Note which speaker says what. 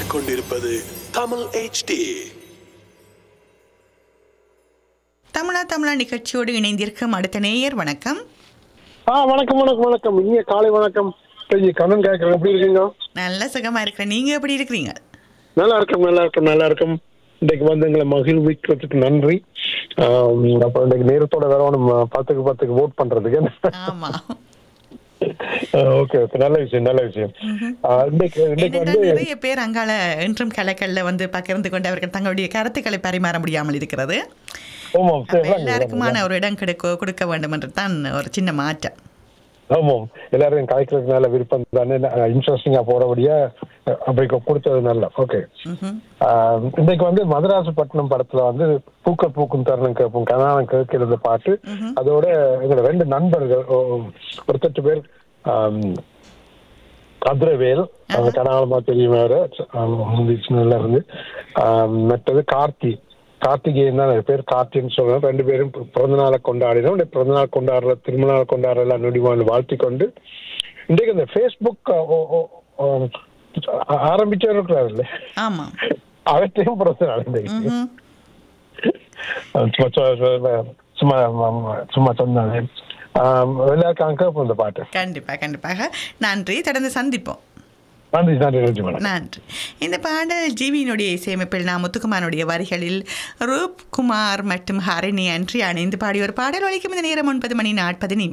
Speaker 1: கேட்டுக்கொண்டிருப்பது தமிழ் HD
Speaker 2: தமிழா தமிழா நிகழ்ச்சியோடு இணைந்திருக்கும் அடுத்த நேயர் வணக்கம்
Speaker 3: ஆ வணக்கம் வணக்கம் வணக்கம் இனிய காலை வணக்கம் பெரிய கண்ணன் கேட்கறேன் எப்படி இருக்கீங்க
Speaker 2: நல்ல சுகமா இருக்கிறேன் நீங்க எப்படி இருக்கிறீங்க
Speaker 3: நல்லா இருக்கும் நல்லா இருக்கும் நல்லா இருக்கும் இன்றைக்கு வந்து எங்களை மகிழ்விக்கிறதுக்கு நன்றி ஆம், அப்புறம் இன்றைக்கு நேரத்தோட வரணும் பத்துக்கு பத்துக்கு ஓட் பண்றதுக்கு
Speaker 2: ஆமா
Speaker 3: ஓகே ஓகே நல்ல விஷயம் நல்ல விஷயம் ஆ, இன்றைக்கு இன்றைக்கு
Speaker 2: ஏனென்றால்
Speaker 3: வந்து
Speaker 2: நிறைய பேர் அங்கால இன்றும் கலைக்கல்ல வந்து பகிர்ந்து கொண்டு அவர்கள் தங்களுடைய கருத்துக்களை பரிமாற முடியாமல் இருக்கிறது
Speaker 3: ஆமாம்
Speaker 2: அப்ப
Speaker 3: சரி,
Speaker 2: எல்லாருக்குமான ஒரு இடம் கிடைக்க கொடுக்க வேண்டும் என்று தான் ஒரு சின்ன மாற்றம்
Speaker 3: ஆமாம் எல்லாரும் கலைக்கிறதுக்கு நல்ல விருப்பம் தானே இன்ட்ரெஸ்டிங்கா போறபடியா அப்படி கொடுத்தது நல்ல ஓகே
Speaker 2: ம்ஹும்.
Speaker 3: ஆஹ் இன்னைக்கு வந்து மதராசப்பட்டினம் படத்துல வந்து பூக்க பூக்கும் தருணம் கேட்போம் கனாலம் கேட்கிறது பாட்டு அதோட எங்களோட ரெண்டு நண்பர்கள் ஓ- ஒருத்தட்டு பேர் ஆம், கதிரவேல் அவங்க கனாலமா தெரியும் வேற சின்னதுல இருந்து ஆம், மற்றது கார்த்தி கார்த்திகேயன் தான் பேர் கார்த்தின்னு சொல்றோம் ரெண்டு பேரும் பி- பிறந்த நாளை கொண்டாடினோம் இந்த பிறந்த நாள் கொண்டாடுற திருமண நாள் கொண்டாடுற எல்லாம் நொடிவான் வாழ்த்தி கொண்டு இன்றைக்கு இந்த ஃபேஸ்புக் ஆரம்பிச்சவர் இருக்கிறாருல்ல
Speaker 2: ஆமா
Speaker 3: அவற்றையும் பிறந்த நாள் இன்றைக்கு
Speaker 2: ம்ஹும்.
Speaker 3: சும்மா சும்மா சும்மா சும்மா சும்மா சொன்னாங்க எல்லாருக்கும் கேட்போம் இந்த பாட்டு
Speaker 2: கண்டிப்பா கண்டிப்பாக நன்றி தொடர்ந்து சந்திப்போம்
Speaker 3: நன்றி நன்றி நன்றி மேடம்
Speaker 2: நன்றி இந்த பாடல் ஜிவியினுடைய இசையமைப்பில் நான் முத்துக்குமாரனுடைய வரிகளில் ரூப் குமார் மற்றும் ஹரிணி அன்றி அணிந்து பாடிய ஒரு பாடல் ஒழிக்கும் இந்த நேரம் ஒன்பது மணி நாற்பது நிமிடம்